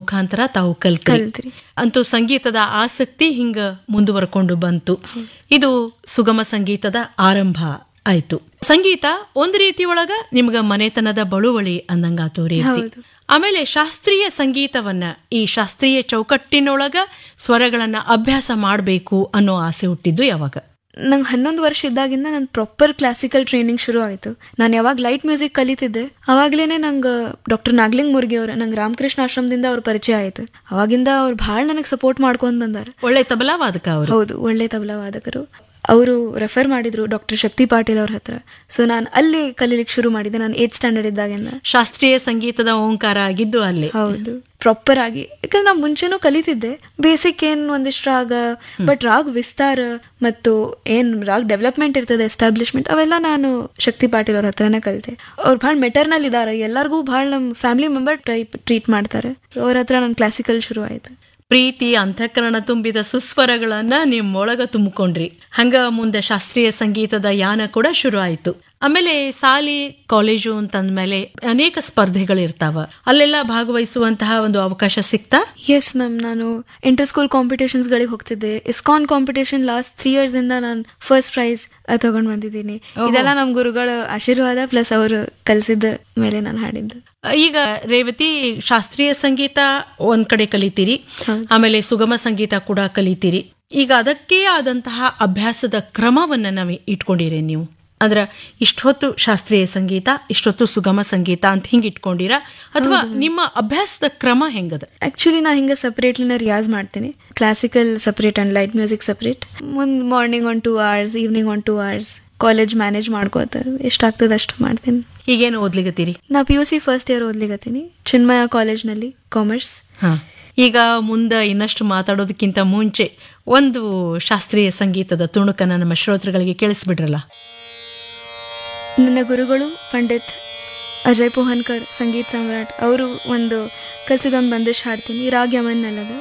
ಮುಖಾಂತರ ತಾವು ಕಲ್ತ್ರಿ ಕಲ್ತ್ರಿ. ಅಂತೂ ಸಂಗೀತದ ಆಸಕ್ತಿ ಹಿಂಗ ಮುಂದುವರ್ಕೊಂಡು ಬಂತು ಇದು ಸುಗಮ ಸಂಗೀತದ ಆರಂಭ ಆಯ್ತು ಸಂಗೀತ ಒಂದ್ ರೀತಿ ಒಳಗ ನಿಮ್ಗ ಮನೆತನದ ಬಳುವಳಿ ಅಂದಂಗಾತು ರೀತಿ ಹೌದು. ಆಮೇಲೆ ಶಾಸ್ತ್ರೀಯ ಸಂಗೀತವನ್ನ ಈ ಶಾಸ್ತ್ರೀಯ ಚೌಕಟ್ಟಿನೊಳಗ ಸ್ವರಗಳನ್ನ ಅಭ್ಯಾಸ ಮಾಡಬೇಕು ಅನ್ನೋ ಆಸೆ ಹುಟ್ಟಿದ್ದು ಯಾವಾಗ ನಂಗೆ ಹನ್ನೊಂದು ವರ್ಷ ಇದ್ದಾಗಿಂದ ನನ್ನ ಪ್ರಾಪರ್ ಕ್ಲಾಸಿಕಲ್ ಟ್ರೈನಿಂಗ್ ಶುರು ಆಯಿತು ನಾನು ಯಾವಾಗ ಲೈಟ್ ಮ್ಯೂಸಿಕ್ ಕಲಿತಿದ್ದೆ ಅವಾಗಲೇ ನಂಗೆ ಡಾಕ್ಟರ್ ನಾಗ್ಲಿಂಗ್ ಮುರ್ಗಿ ಅವ್ರ ನಂಗೆ ರಾಮಕೃಷ್ಣ ಆಶ್ರಮದಿಂದ ಅವ್ರ ಪರಿಚಯ ಆಯಿತು ಅವಾಗಿಂದ ಅವ್ರು ಭಾಳ ನನಗೆ ಸಪೋರ್ಟ್ ಮಾಡ್ಕೊಂಡ್ ಬಂದಾರ ಒಳ್ಳೆ ತಬಲಾ ವಾದಕ ಅವರು ಹೌದು ಒಳ್ಳೆ ತಬಲಾ ವಾದಕರು ಅವರು ರೆಫರ್ ಮಾಡಿದ್ರು ಡಾಕ್ಟರ್ ಶಕ್ತಿ ಪಾಟೀಲ್ ಅವ್ರ ಹತ್ರ ಸೊ ನಾನು ಅಲ್ಲಿ ಕಲೀಲಿಕ್ಕೆ ಶುರು ಮಾಡಿದ್ದೆ ನಾನು ಏತ್ ಸ್ಟ್ಯಾಂಡರ್ಡ್ ಇದ್ದಾಗಿಂದ ಶಾಸ್ತ್ರೀಯ ಸಂಗೀತದ ಓಂಕಾರ ಆಗಿದ್ದು ಅಲ್ಲಿ ಹೌದು ಪ್ರಾಪರ್ ಆಗಿ ಯಾಕಂದ್ರೆ ನಾ ಮುಂಚೆನೂ ಕಲಿತಿದ್ದೆ ಬೇಸಿಕ್ ಏನ್ ಒಂದಿಷ್ಟು ರಾಗ ಬಟ್ ರಾಗ್ ವಿಸ್ತಾರ ಮತ್ತು ಏನ್ ರಾಗ್ ಡೆವಲಪ್ಮೆಂಟ್ ಇರ್ತದೆ ಎಸ್ಟಾಬ್ಲಿಷ್ಮೆಂಟ್ ಅವೆಲ್ಲ ನಾನು ಶಕ್ತಿ ಪಾಟೀಲ್ ಅವ್ರ ಹತ್ರನೇ ಕಲಿತೆ ಅವ್ರು ಭಾಳ ಮೆಟರ್ನಲ್ ಇದ್ದಾರೆ ಎಲ್ಲರಿಗೂ ಭಾಳ ನಮ್ಮ ಫ್ಯಾಮಿಲಿ ಮೆಂಬರ್ ಟೈಪ್ ಟ್ರೀಟ್ ಮಾಡ್ತಾರೆ ಅವ್ರ ಹತ್ರ ನನ್ನ ಕ್ಲಾಸಿಕಲ್ ಶುರು ಆಯ್ತು ಪ್ರೀತಿ ಅಂತಃಕರಣ ತುಂಬಿದ ಸುಸ್ವರಗಳನ್ನ ನಿಮ್ಮೊಳಗ ತುಂಬಿಕೊಂಡ್ರಿ ಹಂಗ ಮುಂದೆ ಶಾಸ್ತ್ರೀಯ ಸಂಗೀತದ ಯಾನ ಕೂಡ ಶುರು ಆಯ್ತು ಆಮೇಲೆ ಸಾಲಿ ಕಾಲೇಜು ಅಂತಂದ್ಮೇಲೆ ಅನೇಕ ಸ್ಪರ್ಧೆಗಳಿರ್ತಾವ ಅಲ್ಲೆಲ್ಲ ಭಾಗವಹಿಸುವಂತಹ ಒಂದು ಅವಕಾಶ ಸಿಕ್ತಾ ಎಸ್ ಮ್ಯಾಮ್ ನಾನು ಇಂಟರ್ ಸ್ಕೂಲ್ ಕಾಂಪಿಟೇಷನ್ಸ್ಗಳಿಗೆ ಹೋಗ್ತಿದ್ದೆ ISKCON competition last three years ಇಂದ ನಾನು ಫಸ್ಟ್ ಪ್ರೈಸ್ ತಗೊಂಡ್ ಬಂದಿದ್ದೀನಿ ಇದೆಲ್ಲ ನಮ್ಮ ಗುರುಗಳ ಆಶೀರ್ವಾದ ಪ್ಲಸ್ ಅವರು ಕಲಿಸಿದ ಮೇಲೆ ನಾನು ಹಾಡಿದ್ದು ಈಗ ರೇವತಿ ಶಾಸ್ತ್ರೀಯ ಸಂಗೀತ ಒಂದ್ ಕಡೆ ಕಲಿತೀರಿ ಆಮೇಲೆ ಸುಗಮ ಸಂಗೀತ ಕೂಡ ಕಲಿತೀರಿ ಈಗ ಅದಕ್ಕೇ ಆದಂತಹ ಅಭ್ಯಾಸದ ಕ್ರಮವನ್ನ ನಾವು ಇಟ್ಕೊಂಡಿರಿ ನೀವು ಅಂದ್ರ ಇಷ್ಟೊತ್ತು ಶಾಸ್ತ್ರೀಯ ಸಂಗೀತ ಇಷ್ಟೊತ್ತು ಸುಗಮ ಸಂಗೀತ ಅಂತ ಹಿಂಗ್ ಇಟ್ಕೊಂಡಿರಾ ಅಥವಾ ನಿಮ್ಮ ಅಭ್ಯಾಸದ ಕ್ರಮ ಹೆಂಗದ ಆಕ್ಚುಲಿ ನಾನು ಹಿಂಗೆ ಸಪ್ರೇಟ್ಲಿನ ರಿಯಾಜ್ ಮಾಡ್ತೀನಿ classical separate and light music separate ಮುಂದೆ morning one two hours evening one two hours college manage ಮಾಡ್ಕೋತ ಎಷ್ಟಾಗ್ತದೆ ಅಷ್ಟು ಮಾಡ್ತೀನಿ ಈಗೇನು ಓದ್ಲಿಗತ್ತೀರಿ ನಾ P U C first year ಓದ್ಲಿಗತ್ತೀನಿ ಚಿನ್ಮಯ ಕಾಲೇಜ್ನಲ್ಲಿ ಕಾಮರ್ಸ್ ಹಾ ಈಗ ಮುಂದೆ ಇನ್ನಷ್ಟು ಮಾತಾಡೋದಕ್ಕಿಂತ ಮುಂಚೆ ಒಂದು ಶಾಸ್ತ್ರೀಯ ಸಂಗೀತದ ತುಣುಕನ್ನ ನಮ್ಮ ಶ್ರೋತೃಗಳಿಗೆ ಕೇಳಿಸ್ಬಿಡ್ರಲ್ಲ ನನ್ನ ಗುರುಗಳು ಪಂಡಿತ್ ಅಜಯ್ ಪೋಹನ್ಕರ್ ಸಂಗೀತ್ ಸಮ್ರಾಟ್ ಅವರು ಒಂದು ಕಲ್ಸಿದೊಂದು ಬಂದಿಶ್ ಹಾಡ್ತೀನಿ ರಾಗ್ ಯಮನ್ ಅಲ್ಲದ